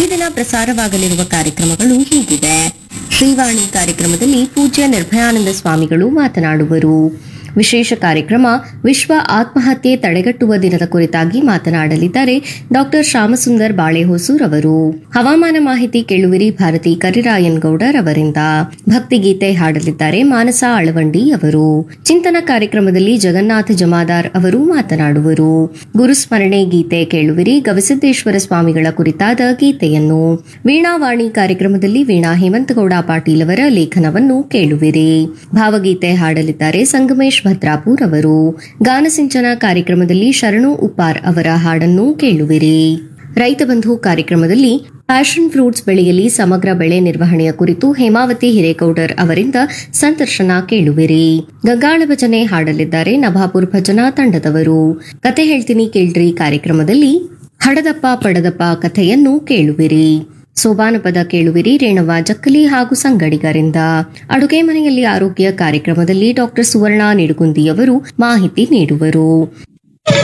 ದಿನ ಪ್ರಸಾರವಾಗಲಿರುವ ಕಾರ್ಯಕ್ರಮಗಳು ಹೀಗಿವೆ ಶ್ರೀವಾಣಿ ಕಾರ್ಯಕ್ರಮದಲ್ಲಿ ಪೂಜ್ಯ ನಿರ್ಭಯಾನಂದ ಸ್ವಾಮಿಗಳು ಮಾತನಾಡುವರು ವಿಶೇಷ ಕಾರ್ಯಕ್ರಮ ವಿಶ್ವ ಆತ್ಮಹತ್ಯೆ ತಡೆಗಟ್ಟುವ ದಿನದ ಕುರಿತಾಗಿ ಮಾತನಾಡಲಿದ್ದಾರೆ ಡಾಕ್ಟರ್ ಶ್ಯಾಮಸುಂದರ್ ಬಾಳೆಹೊಸೂರ್ ಅವರು ಹವಾಮಾನ ಮಾಹಿತಿ ಕೇಳುವಿರಿ ಭಾರತಿ ಕರಿರಾಯನ್ ಗೌಡರ್ ಅವರಿಂದ ಭಕ್ತಿಗೀತೆ ಹಾಡಲಿದ್ದಾರೆ ಮಾನಸ ಅಳವಂಡಿ ಅವರು ಚಿಂತನ ಕಾರ್ಯಕ್ರಮದಲ್ಲಿ ಜಗನ್ನಾಥ ಜಮಾದಾರ್ ಅವರು ಮಾತನಾಡುವರು ಗುರುಸ್ಮರಣೆ ಗೀತೆ ಕೇಳುವಿರಿ ಗವಿಸಿದ್ದೇಶ್ವರ ಸ್ವಾಮಿಗಳ ಕುರಿತಾದ ಗೀತೆಯನ್ನು ವೀಣಾವಾಣಿ ಕಾರ್ಯಕ್ರಮದಲ್ಲಿ ವೀಣಾ ಹೇಮಂತಗೌಡ ಪಾಟೀಲ್ ಅವರ ಲೇಖನವನ್ನು ಕೇಳುವಿರಿ ಭಾವಗೀತೆ ಹಾಡಲಿದ್ದಾರೆ ಸಂಗಮೇಶ್ ಭದ್ರಾಪುರ್ ಅವರು ಗಾನಸಿಂಚನ ಕಾರ್ಯಕ್ರಮದಲ್ಲಿ ಶರಣು ಉಪ್ಪಾರ್ ಅವರ ಹಾಡನ್ನು ಕೇಳುವಿರಿ ರೈತ ಬಂಧು ಕಾರ್ಯಕ್ರಮದಲ್ಲಿ ಪ್ಯಾಷನ್ ಫ್ರೂಟ್ಸ್ ಬೆಳೆಯಲ್ಲಿ ಸಮಗ್ರ ಬೆಳೆ ನಿರ್ವಹಣೆಯ ಕುರಿತು ಹೇಮಾವತಿ ಹಿರೇಗೌಡರ್ ಅವರಿಂದ ಸಂದರ್ಶನ ಕೇಳುವಿರಿ ಗಂಗಾಳ ಭಜನೆ ಹಾಡಲಿದ್ದಾರೆ ನಭಾಪುರ್ ಭಜನಾ ತಂಡದವರು ಕತೆ ಹೇಳ್ತೀನಿ ಕೇಳ್ರಿ ಕಾರ್ಯಕ್ರಮದಲ್ಲಿ ಹಡದಪ್ಪ ಪಡದಪ್ಪ ಕಥೆಯನ್ನು ಕೇಳುವಿರಿ ಸೋಬಾನ ಪದ ಕೇಳುವಿರಿ ರೇಣವ ಜಕ್ಕಲಿ ಹಾಗೂ ಸಂಗಡಿಗರಿಂದ ಅಡುಗೆ ಮನೆಯಲ್ಲಿ ಆರೋಗ್ಯ ಕಾರ್ಯಕ್ರಮದಲ್ಲಿ ಡಾಕ್ಟರ್ ಸುವರ್ಣ ನಿಡುಗುಂದಿಯವರು ಮಾಹಿತಿ ನೀಡುವರು